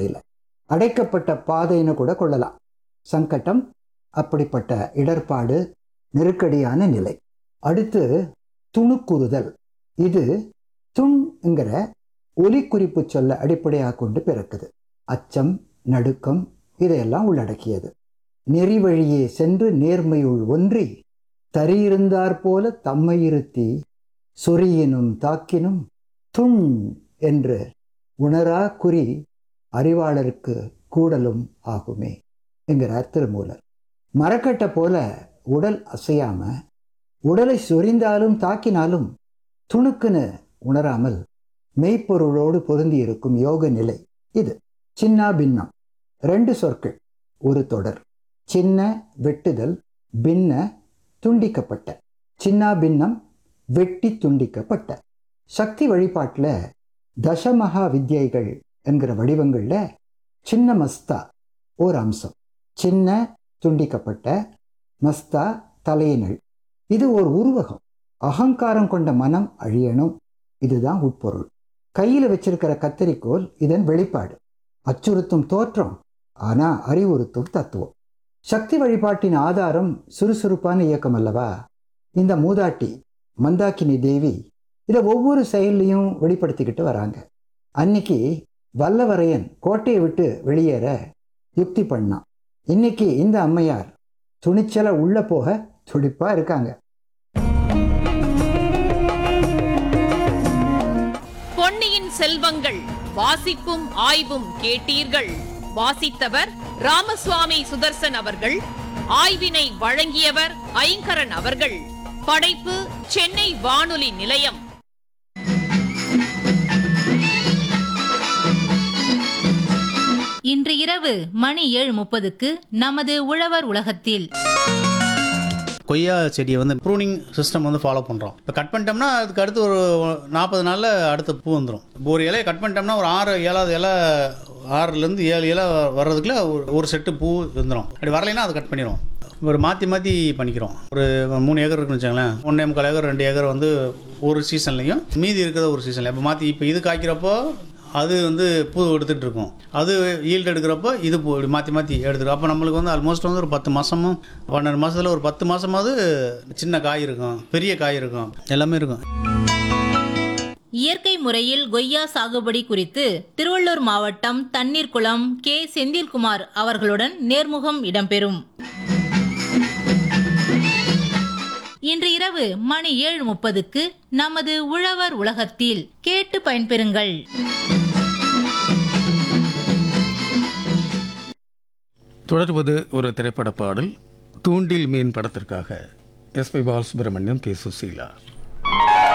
அடிப்படையில் அடைக்கப்பட்ட பாதைன்னு கூட கொள்ளலாம் சங்கட்டம் அப்படிப்பட்ட இடர்பாடு நெருக்கடியான நிலை அடுத்து துணுக்குறுதல் இது துண்ங்கிற ஒலிக்குறிப்பு சொல்ல அடிப்படையாக கொண்டு பிறக்குது அச்சம் நடுக்கம் இதையெல்லாம் உள்ளடக்கியது நெறி வழியே சென்று நேர்மையுள் ஒன்றி தரியிருந்தாற் போல தம்மை இருத்தி சொறியினும் தாக்கினும் துண் என்று உணரா குறி அறிவாளருக்கு கூடலும் ஆகுமே என்கிறார் திருமூலர் மரக்கட்டை போல உடல் அசையாம உடலை சொரிந்தாலும் தாக்கினாலும் துணுக்குன்னு உணராமல் மெய்ப்பொருளோடு பொருந்தி இருக்கும் யோக நிலை இது சின்னா பின்னம் ரெண்டு சொற்கள் ஒரு தொடர் சின்ன வெட்டுதல் பின்ன துண்டிக்கப்பட்ட சின்னா பின்னம் வெட்டி துண்டிக்கப்பட்ட சக்தி வழிபாட்டில் தசமகா வித்யைகள் என்கிற வடிவங்களில் சின்ன மஸ்தா ஒரு அம்சம் சின்ன துண்டிக்கப்பட்ட மஸ்தா தலையினள் இது ஒரு உருவகம் அகங்காரம் கொண்ட மனம் அழியணும் இதுதான் உட்பொருள் கையில் வச்சிருக்கிற கத்தரிக்கோல் இதன் வெளிப்பாடு அச்சுறுத்தும் தோற்றம் ஆனா அறிவுறுத்தும் தத்துவம் சக்தி வழிபாட்டின் ஆதாரம் சுறுசுறுப்பான இயக்கம் அல்லவா இந்த மூதாட்டி மந்தாக்கினி தேவி இதை ஒவ்வொரு செயல்லையும் வெளிப்படுத்திக்கிட்டு வராங்க அன்னைக்கு வல்லவரையன் கோட்டையை விட்டு வெளியேற யுக்தி பண்ணான் இன்னைக்கு இந்த அம்மையார் துணிச்சல உள்ள போக துடிப்பா இருக்காங்க பொன்னியின் செல்வங்கள் வாசிப்பும் ஆய்வும் கேட்டீர்கள் வாசித்தவர் ராமசுவாமி சுதர்சன் அவர்கள் ஆய்வினை வழங்கியவர் ஐங்கரன் அவர்கள் படைப்பு சென்னை வானொலி நிலையம் இன்று இரவு மணி ஏழு முப்பதுக்கு நமது உழவர் உலகத்தில் கொய்யா செடியை வந்து ப்ரூனிங் சிஸ்டம் வந்து ஃபாலோ பண்ணுறோம் இப்போ கட் பண்ணிட்டோம்னா அதுக்கு அடுத்து ஒரு நாற்பது நாளில் அடுத்த பூ வந்துடும் ஒரு இலையை கட் பண்ணிட்டோம்னா ஒரு ஆறு ஏழாவது இலை ஆறுலேருந்து ஏழு இலை வர்றதுக்குள்ள ஒரு ஒரு செட்டு பூ வந்துடும் அப்படி வரலைன்னா அதை கட் பண்ணிடும் ஒரு மாற்றி மாற்றி பண்ணிக்கிறோம் ஒரு மூணு ஏக்கர் இருக்குன்னு வச்சுங்களேன் ஒன்றே முக்கால் ஏக்கர் ரெண்டு ஏக்கர் வந்து ஒரு சீசன்லையும் மீதி இருக்கிறத ஒரு சீசனில் இப்போ மாற்றி இப்போ இது காய்க்கிறப்போ அது வந்து பூ எடுத்துகிட்டு இருக்கும் அது ஈல்டு எடுக்கிறப்போ இது பூ இப்படி மாற்றி மாற்றி எடுத்துரும் அப்போ நம்மளுக்கு வந்து ஆல்மோஸ்ட் வந்து ஒரு பத்து மாதமும் பன்னெண்டு மாதத்தில் ஒரு பத்து மாதமாவது சின்ன காய் இருக்கும் பெரிய காய் இருக்கும் எல்லாமே இருக்கும் இயற்கை முறையில் கொய்யா சாகுபடி குறித்து திருவள்ளூர் மாவட்டம் தண்ணீர்குளம் கே செந்தில்குமார் அவர்களுடன் நேர்முகம் இடம்பெறும் இன்று இரவு மணி ஏழு முப்பதுக்கு நமது உழவர் உலகத்தில் கேட்டு பயன்பெறுங்கள் தொடர்வது ஒரு திரைப்பட பாடல் தூண்டில் மீன் படத்திற்காக S P Balasubramaniam K Susheela